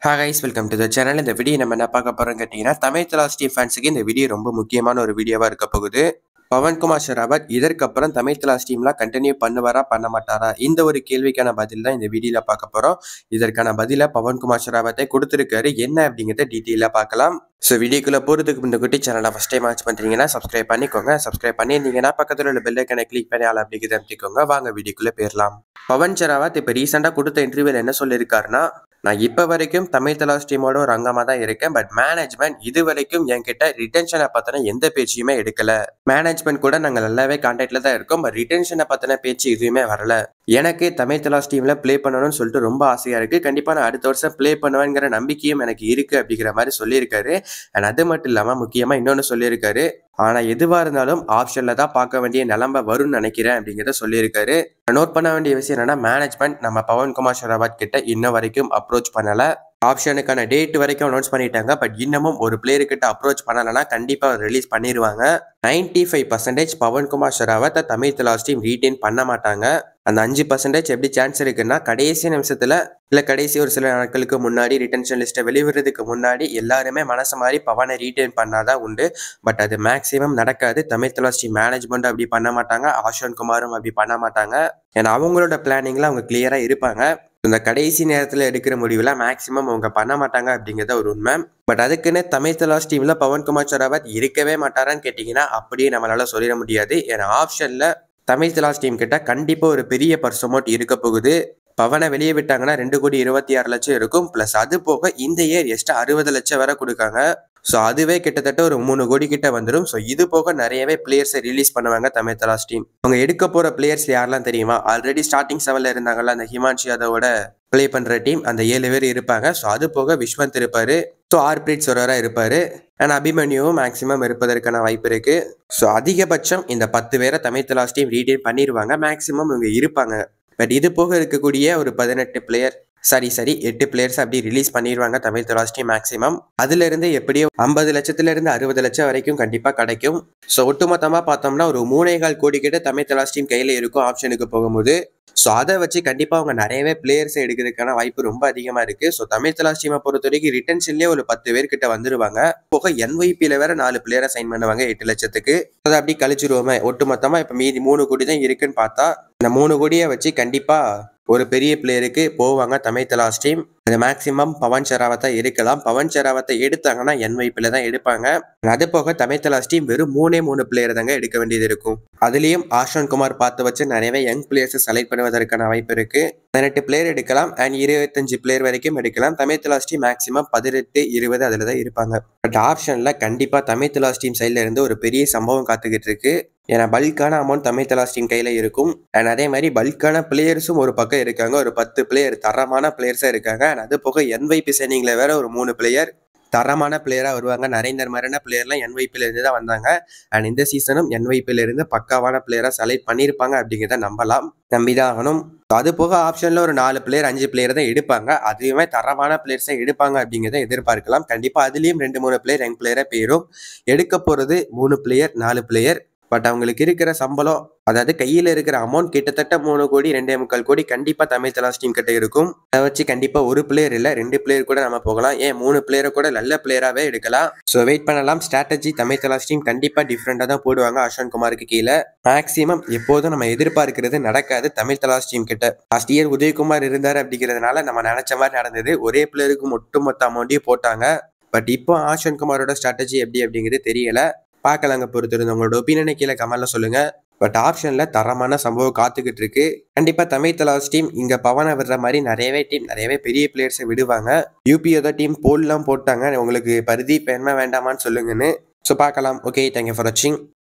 ஹா guys welcome to the channel இந்த video நம்ம என்ன பார்க்க போறோம் கேட்டிங்கன்னா தமிழ் தலாஸ் டீம் ஃபேன்ஸுக்கு இந்த வீடியோ ரொம்ப முக்கியமான ஒரு வீடியோவாக இருக்க போகுது பவன்குமார் ஷெராவத் இதற்கப்புறம் தமிழ் தலாஸ் டீம்லாம் கண்டினியூ பண்ணுவாரா பண்ண மாட்டாரா இந்த ஒரு கேள்விக்கான பதில் தான் இந்த வீடியோவில் பார்க்க போகிறோம் இதற்கான பதிலை பவன்குமார் ஷெராவத்தை கொடுத்துருக்காரு என்ன அப்படிங்கிறத டீட்டெயிலாக பார்க்கலாம் ஸோ வீடியோக்குள்ளே போகிறதுக்கு இந்த குட்டி சேனலை ஃபஸ்ட் டைம் வாட்ச் பண்ணுறீங்கன்னா சப்ஸ்கிரைப் பண்ணிக்கோங்க சப்ஸ்கிரைப் பண்ணியிருந்தீங்கன்னா பக்கத்தில் உள்ள பெல் ஐக்கனை கிளிக் பண்ணி ஆள் அப்படிங்கிறத அமைத்திக்கோங்க வாங்க வீடியோக்குள்ளே போயிடலாம் பவன் ஷெராவத் இப்போ ரீசெண்டாக கொடுத்த இன்டர்வியூவில் என்ன சொல்லியிருக்காருன்னா நான் இப்போ வரைக்கும் தமிழ் தலாஸ் டீமோட ஒரு அங்கமாக தான் இருக்கேன் பட் மேனேஜ்மெண்ட் இது வரைக்கும் என்கிட்ட ரிட்டென்ஷனை பற்றின எந்த பேச்சையுமே எடுக்கல மேனேஜ்மெண்ட் கூட நாங்கள் நல்லாவே கான்டாக்ட்ல தான் இருக்கோம் பட் ரிட்டென்ஷனை பற்றின பேச்சு எதுவுமே வரல எனக்கு தமிழ் தலாஸ் டீமில் ப்ளே பண்ணணும்னு சொல்லிட்டு ரொம்ப ஆசையாக இருக்குது கண்டிப்பாக நான் அடுத்த வருஷம் ப்ளே பண்ணுவேங்கிற நம்பிக்கையும் எனக்கு இருக்குது அப்படிங்கிற மாதிரி சொல்லியிருக்காரு அண்ட் அது மட்டும் இல்லாமல் முக்கியமாக இன்னொன்று சொல்லியிருக்காரு ஆனால் எதுவாக இருந்தாலும் ஆப்ஷனில் தான் பார்க்க வேண்டிய நிலமை வரும்னு நினைக்கிறேன் அப்படிங்கிறத சொல்லியிருக்காரு நோட் பண்ண வேண்டிய விஷயம் என்னன்னா மேனேஜ்மெண்ட் நம்ம பவன்குமார் ஷெராவத் கிட்ட இன்ன வரைக்கும் அப்ரோச் பண்ணலை ஆப்ஷனுக்கான டேட் வரைக்கும் அனௌன்ஸ் பண்ணிட்டாங்க பட் இன்னமும் ஒரு பிளேயர் கிட்ட அப்ரோச் பண்ணலைன்னா கண்டிப்பாக ரிலீஸ் பண்ணிடுவாங்க நைன்டி ஃபைவ் பர்சன்டேஜ் பவன்குமார் ஷெராவத்தை தமிழ் தலாஸ் டீம் ரீட்டைன் பண்ண மாட்டாங்க அந்த அஞ்சு பர்சன்டேஜ் எப்படி சான்ஸ் இருக்குன்னா கடைசி நிமிஷத்துல இல்லை கடைசி ஒரு சில நாட்களுக்கு முன்னாடி ரிட்டன்ஷன் லிஸ்ட்டை வெளிவிடுறதுக்கு முன்னாடி எல்லாருமே மனசு மாதிரி பவனை ரீட்டைன் பண்ணாதான் உண்டு பட் அது மேக்ஸிமம் நடக்காது தமிழ் தலாஸ் டீம் மேனேஜ்மெண்ட் அப்படி பண்ண மாட்டாங்க ஆஷான் குமாரும் அப்படி பண்ண மாட்டாங்க ஏன்னா அவங்களோட பிளானிங்ல அவங்க கிளியரா இருப்பாங்க இந்த கடைசி நேரத்தில் எடுக்கிற முடிவில் மேக்ஸிமம் அவங்க பண்ண மாட்டாங்க அப்படிங்கிறத ஒரு உண்மை பட் அதுக்குன்னு தமிழ் தலாஸ் டீமில் பவன்குமார் ஷெராவத் இருக்கவே மாட்டாரான்னு கேட்டிங்கன்னா அப்படியே நம்மளால சொல்லிட முடியாது ஏன்னா ஆப்ஷனில் தமிழ் தலாஸ் டீம் கிட்ட கண்டிப்பாக ஒரு பெரிய பர்சமோட் இருக்க போகுது பவனை வெளியே விட்டாங்கன்னா ரெண்டு கோடி இருபத்தி ஆறு லட்சம் இருக்கும் ப்ளஸ் அது போக இந்த இயர் எக்ஸ்ட்ரா அறுபது லட்சம் வரை கொடுக்காங்க ஸோ அதுவே கிட்டத்தட்ட ஒரு மூணு கோடி கிட்ட வந்துடும் ஸோ இது போக நிறையவே பிளேயர்ஸை ரிலீஸ் பண்ணுவாங்க தமிழ் தலாஸ் டீம் அவங்க எடுக்க போகிற பிளேயர்ஸ் யாரெல்லாம் தெரியுமா ஆல்ரெடி ஸ்டார்டிங் செவனில் இருந்தாங்கல்ல அந்த ஹிமான்ஷி யாதவோட ப்ளே பண்ணுற டீம் அந்த ஏழு பேர் இருப்பாங்க ஸோ அது போக விஸ்வந்த் இருப்பார் ஸோ ஆர்பிரிட் சொரரா இருப்பார் அண்ட் அபிமன்யுவும் மேக்ஸிமம் இருப்பதற்கான வாய்ப்பு இருக்கு ஸோ அதிகபட்சம் இந்த பத்து பேரை தமிழ் தலாஸ் டீம் ரீடைன் பண்ணிடுவாங்க மேக்ஸிமம் இவங்க இருப்பாங்க பட் இது போக இருக்கக்கூடிய ஒரு பதினெட்டு பிளேயர் சரி சரி எட்டு பிளேயர்ஸ் அப்படி ரிலீஸ் பண்ணிடுவாங்க தமிழ் தலாஸ் டீம் மேக்ஸிமம் அதுல இருந்து எப்படியோ ஐம்பது லட்சத்துல இருந்து அறுபது லட்சம் வரைக்கும் கண்டிப்பா கிடைக்கும் ஸோ ஒட்டுமொத்தமா பார்த்தோம்னா ஒரு மூணே கால் கோடி கிட்ட தமிழ் தலாஸ் டீம் கையில இருக்கும் ஆப்ஷனுக்கு போகும்போது ஸோ அதை வச்சு கண்டிப்பாக அவங்க நிறையவே பிளேயர்ஸ் எடுக்கிறதுக்கான வாய்ப்பு ரொம்ப அதிகமாக இருக்கு ஸோ தமிழ் தலாஸ் டீமை பொறுத்த வரைக்கும் ரிட்டன்ஷன்லேயே ஒரு பத்து பேர் கிட்ட வந்துருவாங்க போக என்ஒய்பியில் வேற நாலு பிளேயரை சைன் பண்ணுவாங்க எட்டு லட்சத்துக்கு அதை அப்படி கழிச்சிருவோமே ஒட்டு மொத்தமாக இப்போ மீதி மூணு கோடி தான் இருக்குன்னு பார்த்தா இந்த மூணு கோடியை வச்சு கண்டிப்பாக ஒரு பெரிய பிளேயருக்கு போவாங்க தமிழ் தலாஸ் டீம் அது மேக்சிமம் பவன் ஷெராவத்தை இருக்கலாம் பவன் ஷெராவத்தை எடுத்தாங்கன்னா என்வைப்பில் தான் எடுப்பாங்க அது போக தமிழ் தலாஸ் டீம் வெறும் மூணே மூணு பிளேயர் தாங்க எடுக்க வேண்டியது இருக்கும் அதுலேயும் ஆஷான் குமார் பார்த்து வச்சு நிறையவே யங் பிளேயர்ஸை செலக்ட் பண்ணுவதற்கான வாய்ப்பு இருக்கு பதினெட்டு பிளேயர் எடுக்கலாம் அண்ட் இருபத்தஞ்சு பிளேயர் வரைக்கும் எடுக்கலாம் தமிழ் தலாஸ் டீம் மேக்ஸிமம் பதினெட்டு இருபது அதில் தான் இருப்பாங்க பட் ஆப்ஷனில் கண்டிப்பாக தமிழ் தலாஸ் டீம் சைடில் இருந்து ஒரு பெரிய சம்பவம் காத்துக்கிட்டு இருக்கு ஏன்னா பல்கான அமௌண்ட் தமிழ் தலாஸ் டீம் கையில் இருக்கும் அண்ட் அதே மாதிரி பல்கான பிளேயர்ஸும் ஒரு பக்கம் இருக்காங்க ஒரு பத்து பிளேயர் தரமான பிளேயர்ஸாக இருக்காங்க அண்ட் அது போக என்வைபி சைனிங்கில் வேற ஒரு மூணு பிளேயர் தரமான பிளேயராக வருவாங்க நரேந்தர் மாதிரியான பிளேயர்லாம் என்வைபியில் இருந்து தான் வந்தாங்க அண்ட் இந்த சீசனும் என்வைபியில் இருந்து பக்காவான பிளேயராக செலக்ட் பண்ணியிருப்பாங்க அப்படிங்கிறத நம்பலாம் நம்பி தான் ஆகணும் அது போக ஆப்ஷனில் ஒரு நாலு பிளேயர் அஞ்சு பிளேயர் தான் எடுப்பாங்க அதுவுமே தரமான பிளேயர்ஸை எடுப்பாங்க அப்படிங்கிறத எதிர்பார்க்கலாம் கண்டிப்பாக அதுலேயும் ரெண்டு மூணு பிளேயர் யங் பிளேயராக போயிடும் எடுக்க போகிறது மூணு பிளேயர் நாலு பிளேயர் பட் அவங்களுக்கு இருக்கிற சம்பளம் அதாவது கையில் இருக்கிற அமௌண்ட் கிட்டத்தட்ட மூணு கோடி ரெண்டே முக்கால் கோடி கண்டிப்பாக தமிழ் தலாஸ் டீம் கிட்ட இருக்கும் அதை வச்சு கண்டிப்பாக ஒரு பிளேயர் இல்லை ரெண்டு பிளேயர் கூட நம்ம போகலாம் ஏன் மூணு பிளேயரை கூட நல்ல பிளேயராகவே எடுக்கலாம் ஸோ வெயிட் பண்ணலாம் ஸ்ட்ராட்டஜி தமிழ் தலாஸ் டீம் கண்டிப்பாக டிஃப்ரெண்டாக தான் போடுவாங்க அஸ்வன் குமாருக்கு கீழே மேக்ஸிமம் எப்போதும் நம்ம எதிர்பார்க்கிறது நடக்காது தமிழ் தலாஸ் டீம் கிட்ட லாஸ்ட் இயர் உதயகுமார் இருந்தார் அப்படிங்கிறதுனால நம்ம நினைச்ச மாதிரி நடந்தது ஒரே பிளேயருக்கு ஒட்டுமொத்த அமௌண்ட்டையும் போட்டாங்க பட் இப்போ ஆஷன் குமாரோட ஸ்ட்ராட்டஜி எப்படி அப்படிங்கிறது தெரியல பார்க்கலாங்க பொறுத்திருந்து உங்களோட ஒப்பீனியனை கீழே கமெண்ட்ல சொல்லுங்க பட் ஆப்ஷனில் தரமான சம்பவம் காத்துக்கிட்டு இருக்கு கண்டிப்பாக தமிழ் தலாஸ் டீம் இங்கே பவனை விடுற மாதிரி நிறையவே டீம் நிறையவே பெரிய பிளேயர்ஸை விடுவாங்க யூபிஓ டீம் போல்லாம் போட்டாங்க உங்களுக்கு பருதி பெண்மை வேண்டாமான்னு சொல்லுங்கன்னு ஸோ பார்க்கலாம் ஓகே தேங்க்யூ ஃபார் வாட்சிங்